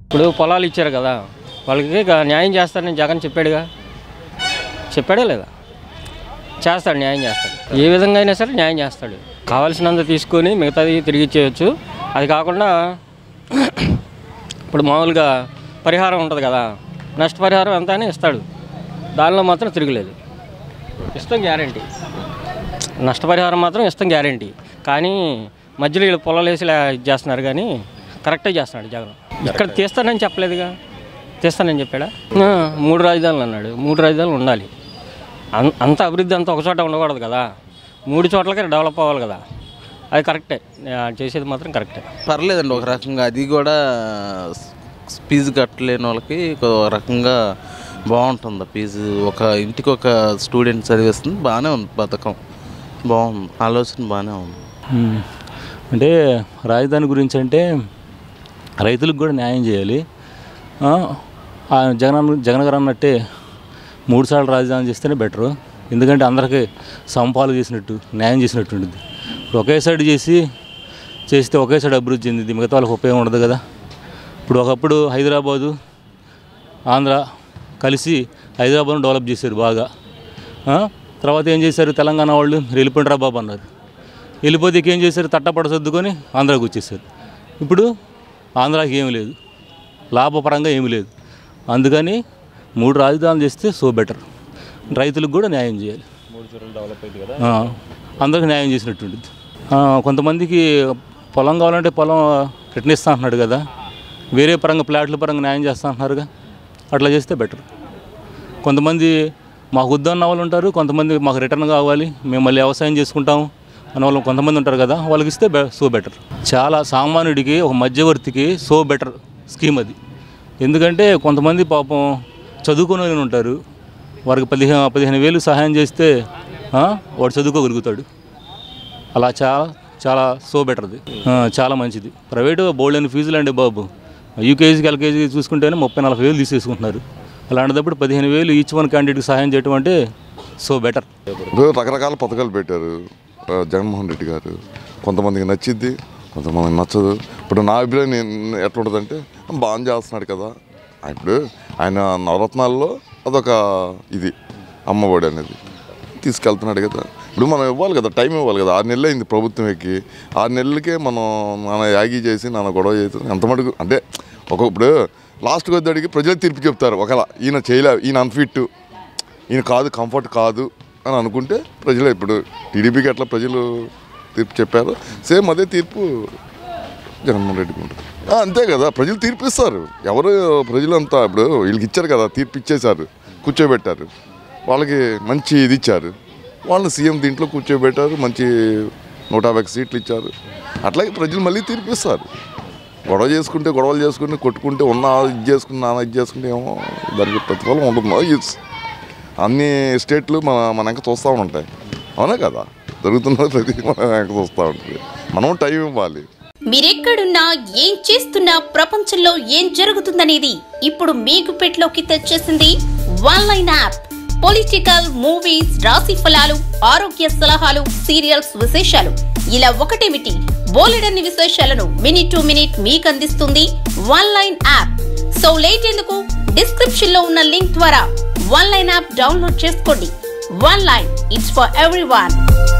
ఇప్పుడు పొలాలు ఇచ్చారు కదా వాళ్ళకి ఇక న్యాయం చేస్తానని జగన్ చెప్పాడుగా చెప్పాడా లేదా చేస్తాడు న్యాయం చేస్తాడు ఏ విధంగా అయినా సరే న్యాయం చేస్తాడు కావాల్సినంత తీసుకొని మిగతాది తిరిగి ఇచ్చేయచ్చు అది కాకుండా ఇప్పుడు మామూలుగా పరిహారం ఉంటుంది కదా నష్టపరిహారం ఎంత అని ఇస్తాడు దానిలో మాత్రం తిరగలేదు ఇస్తాం గ్యారంటీ నష్టపరిహారం మాత్రం ఇస్తాం గ్యారంటీ కానీ మధ్యలో వీళ్ళు పొలాలు వేసి ఇలా ఇది చేస్తున్నారు కానీ కరెక్టే చేస్తున్నాడు జగన్ ఇక్కడ తీస్తానని చెప్పలేదుగా తీస్తానని చెప్పాడా ఆ, మూడు రాజధానులు అన్నాడు మూడు రాజధానులు ఉండాలి అన్- అంత అభివృద్ధి అంతా ఒక చోట ఉండకూడదు కదా మూడు చోట్లకే డెవలప్ అవ్వాలి కదా అది కరెక్టే ఆ, చేసేది మాత్రం కరెక్టే పర్లేదండి ఒక రకంగా అది కూడా ఫీజు కట్టలేని వాళ్ళకి ఒక రకంగా బాగుంటుంది ఫీజు ఒక ఇంటికి ఒక స్టూడెంట్ చదివేస్తుంది బాగానే ఉంది పథకం బాగుంది ఆలోచన బాగానే ఉంది మ్మ్. అంటే రాజధాని గురించి అంటే రైతులకు కూడా న్యాయం చేయాలి ఆ, ఆ జగన్ అన్న- జగన్ గారు అన్నట్టే మూడు సార్లు రాజధాని చేస్తేనే బెటరు ఎందుకంటే అందరికీ సంపాలు చేసినట్టు న్యాయం చేసినట్టు ఉంటుంది ఇప్పుడు ఒకే సైడ్ చేసి చేస్తే ఒకే సైడ్ అభివృద్ధి చెందింది మిగతా వాళ్ళకి ఉపయోగం ఉండదు కదా ఇప్పుడు ఒకప్పుడు హైదరాబాదు ఆంధ్ర కలిసి హైదరాబాద్ను డెవలప్ చేశారు బాగా ఆ? తర్వాత ఏం చేశారు తెలంగాణ వాళ్ళు "మీరు వెళ్ళిపోండిరా బాబు అన్నారు వెళ్ళిపోతే ఏం చేశారు తట్టపడ సర్దుకొని ఆంధ్రాకి వచ్చేసారు ఇప్పుడు ఆంధ్రాకి ఏమీ లేదు లాభపరంగా ఏమీ లేదు అందుకని మూడు రాజధానులు చేస్తే సో బెటర్ రైతులకు కూడా న్యాయం చేయాలి ఆ, అందరికి న్యాయం చేసినట్టు ఉంటుంది ఆ, కొంతమందికి పొలం కావాలంటే పొలం రిటర్న్ ఇస్తా అంటున్నాడు కదా వేరే పరంగా ప్లాట్ల పరంగా న్యాయం చేస్తా అంటున్నారుగా అట్లా చేస్తే బెటర్ కొంతమంది మాకు వద్దన్న వాళ్ళు ఉంటారు కొంతమంది మాకు రిటర్న్ కావాలి మేము మళ్ళీ వ్యవసాయం చేసుకుంటాం అన్న వాళ్ళు కొంతమంది ఉంటారు కదా వాళ్ళకి ఇస్తే బె సో బెటర్ చాలా సామాన్యుడికి ఒక మధ్యవర్తికి సో బెటర్ స్కీమ్ అది ఎందుకంటే కొంతమంది పాపం చదువుకునే వాళ్ళు ఉంటారు వారికి పదిహేను పదిహేను వేలు సహాయం చేస్తే ఆ, వాడు చదువుకోగలుగుతాడు అలా చాలా చాలా సో బెటర్ది ఆ, చాలా మంచిది ప్రైవేటు బోల్డ్ అని ఫీజులు అండి బాబు యూకేజీకి ఎల్కేజీ చూసుకుంటేనే ముప్పై నలభై వేలు తీసేసుకుంటున్నారు అలాంటిదప్పుడు పదిహేను వేలు ఈచ్ వన్ క్యాండిడేట్కి సహాయం చేయటం అంటే సో బెటర్ ఇప్పుడు రకరకాల పథకాలు పెట్టారు ఆ, జగన్మోహన్ రెడ్డి గారు కొంతమందికి నచ్చిద్ది కొంతమందికి నచ్చదు ఇప్పుడు నా అభిప్రాయం నేను ఎట్లా ఉంటుందంటే బాగా చేస్తున్నాడు కదా ఇప్పుడు ఆయన నవరత్నాల్లో అదొక ఇది అమ్మఒడి అనేది తీసుకెళ్తున్నాడు కదా ఇప్పుడు మనం ఇవ్వాలి కదా టైం ఇవ్వాలి కదా ఆరు నెలలు అయింది ప్రభుత్వం ఎక్కి ఆరు నెలలకే మనం నాన్న యాగి చేసి నాన్న గొడవ చేసి ఎంత మటుకు అంటే ఒక ఇప్పుడు లాస్ట్కి వచ్చేటికి ప్రజలు తీర్పు చెప్తారు ఒకవేళ ఈయన చేయలే ఈయన అన్ఫిట్ ఈయన కాదు కంఫర్ట్ కాదు అని అనుకుంటే ప్రజలు ఇప్పుడు టీడీపీకి ఎట్లా ప్రజలు తీర్పు చెప్పారు సేమ్ అదే తీర్పు జగన్మోహన్ రెడ్డికి ఉంటుంది ఆ, అంతే కదా ప్రజలు తీర్పు ఇస్తారు ఎవరు ప్రజలంతా ఇప్పుడు వీళ్ళకి ఇచ్చారు కదా తీర్పు ఇచ్చేశారు కూర్చోబెట్టారు వాళ్ళకి మంచి ఇది ఇచ్చారు వాళ్ళని సీఎం దీంట్లో కూర్చోబెట్టారు మంచి నూట యాభై సీట్లు ఇచ్చారు అట్లాగే ప్రజలు మళ్ళీ తీర్పు ఇస్తారు గొడవ చేసుకుంటే గొడవలు చేసుకుంటే కొట్టుకుంటే ఉన్న ఇది చేసుకుని నాన్న ఇది చేసుకుంటే ఏమో దానికి ప్రతిఫలం ఉంటుందో ఇట్స్ అన్ని స్టేట్లు మన మన వెనక చూస్తూ ఉంటాయి అవునా కదా జరుగుతున్న ప్రతి మన వెనక చూస్తూ ఉంటుంది మనం టైం ఇవ్వాలి మీరెక్కడున్నా ఏం చేస్తున్నా ప్రపంచంలో ఏం జరుగుతుందనేది ఇప్పుడు మీకు పెట్లోకి తెచ్చేసింది one line app political movies రాశి ఫలాలు ఆరోగ్య సలహాలు సీరియల్స్ విశేషాలు ఇలా ఒకటేమిటి బోలెడన్ని విశేషాలను మినిట్ టు మినిట్ మీకు అందిస్తుంది one line app so late ఎందుకు డిస్క్రిప్షన్ లో ఉన్న లింక్ ద్వారా వన్ లైన్ యాప్ డౌన్లోడ్ చేసుకోండి one line it's for every